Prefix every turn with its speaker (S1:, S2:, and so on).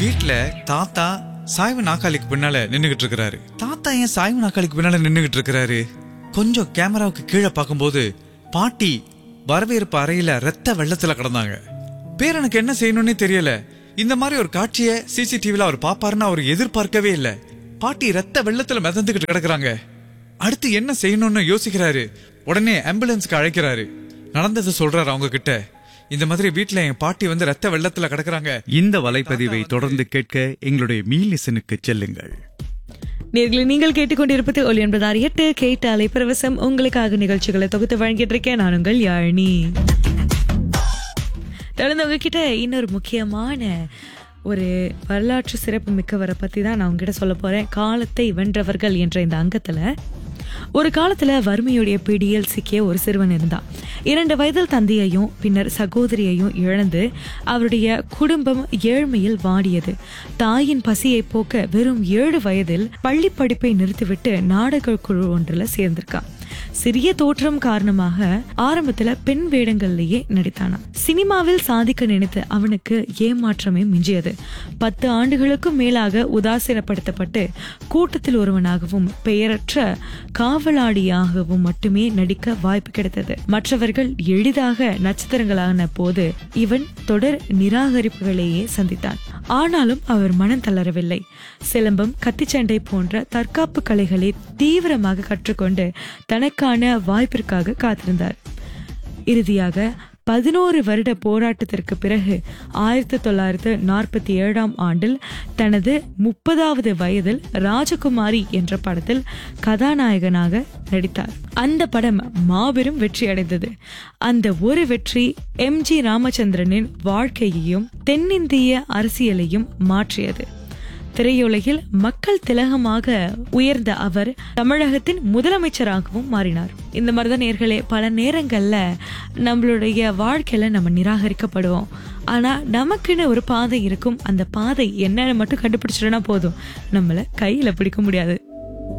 S1: வீட்ல தாத்தா சாய்வு நாக்காளிக்கு பின்னால நின்னுகிட்டு இருக்கிறாரு தாத்தா ஏன் சாய்வு நாக்காளிக்கு பின்னால நின்னுகிட்டு இருக்கிறாரு கொஞ்சம் கேமராவுக்கு கீழே பார்க்கும்போது பாட்டி வரவேற்பு அறையில ரத்த வெள்ளத்துல கிடந்தாங்க பேரனுக்கு என்ன செய்யணும்னே தெரியல இந்த மாதிரி ஒரு காட்சியை சிசிடிவில அவர் பாப்பாருன்னு அவர் எதிர்பார்க்கவே இல்ல பாட்டி ரத்த வெள்ளத்துல மிதந்துகிட்டு கிடக்குறாங்க அடுத்து என்ன செய்யணும்னு யோசிக்கிறாரு உடனே ஆம்புலன்ஸ்க்கு அழைக்கிறாரு நடந்ததை சொல்றாரு அவங்க கிட்ட இந்த மாதிரி வீட்ல என் பாட்டி வந்து ரத்த வெள்ளத்துல கிடக்குறாங்க
S2: இந்த வலைப்பதிவை தொடர்ந்து கேட்க எங்களுடைய மீலிசனுக்கு செல்லுங்கள்
S3: நேர்களை நீங்கள் கேட்டுக்கொண்டிருப்பது ஒலி என்பதார் எட்டு கேட்டாலை பிரவசம் உங்களுக்காக நிகழ்ச்சிகளை தொகுத்து வழங்கிட்டு இருக்கேன் நான் உங்கள் யாழினி தொடர்ந்து உங்ககிட்ட இன்னொரு முக்கியமான ஒரு வரலாற்று சிறப்பு மிக்கவரை பத்தி தான் நான் உங்ககிட்ட சொல்ல போறேன் காலத்தை வென்றவர்கள் என்ற இந்த அங்கத்துல ஒரு காலத்துல வறுமையுடைய பிடியில் சிக்கிய ஒரு சிறுவன் இருந்தான் இரண்டு வயதில் தந்தையையும் பின்னர் சகோதரியையும் இழந்து அவருடைய குடும்பம் ஏழ்மையில் வாடியது தாயின் பசியை போக்க வெறும் ஏழு வயதில் பள்ளி படிப்பை நிறுத்திவிட்டு நாடக குழு ஒன்றுல சேர்ந்திருக்கான் சிறிய தோற்றம் காரணமாக ஆரம்பத்துல பெண் வேடங்கள்லயே நடித்தானாம் சினிமாவில் சாதிக்க நினைத்த அவனுக்கு ஏமாற்றமே மிஞ்சியது பத்து ஆண்டுகளுக்கும் மேலாக உதாசீனப்படுத்தப்பட்டு கூட்டத்தில் ஒருவனாகவும் பெயரற்ற காவலாளியாகவும் மட்டுமே நடிக்க வாய்ப்பு கிடைத்தது மற்றவர்கள் எளிதாக நட்சத்திரங்களான போது இவன் தொடர் நிராகரிப்புகளையே சந்தித்தான் ஆனாலும் அவர் மனம் தளரவில்லை சிலம்பம் கத்திச்சண்டை போன்ற தற்காப்பு கலைகளை தீவிரமாக கற்றுக்கொண்டு தனக்கான வாய்ப்பிற்காக காத்திருந்தார் இறுதியாக பதினோரு வருட போராட்டத்திற்கு பிறகு ஆயிரத்தி தொள்ளாயிரத்து நாற்பத்தி ஏழாம் ஆண்டில் தனது முப்பதாவது வயதில் ராஜகுமாரி என்ற படத்தில் கதாநாயகனாக நடித்தார் அந்த படம் மாபெரும் வெற்றி அடைந்தது அந்த ஒரு வெற்றி எம் ஜி ராமச்சந்திரனின் வாழ்க்கையையும் தென்னிந்திய அரசியலையும் மாற்றியது திரையுலகில் மக்கள் திலகமாக உயர்ந்த அவர் தமிழகத்தின் முதலமைச்சராகவும் மாறினார் இந்த மாதிரிதான் நேர்களே பல நேரங்கள்ல நம்மளுடைய வாழ்க்கையில நம்ம நிராகரிக்கப்படுவோம் ஆனா நமக்குன்னு ஒரு பாதை இருக்கும் அந்த பாதை என்னன்னு மட்டும் கண்டுபிடிச்சிட்டோம்னா போதும் நம்மள கையில பிடிக்க முடியாது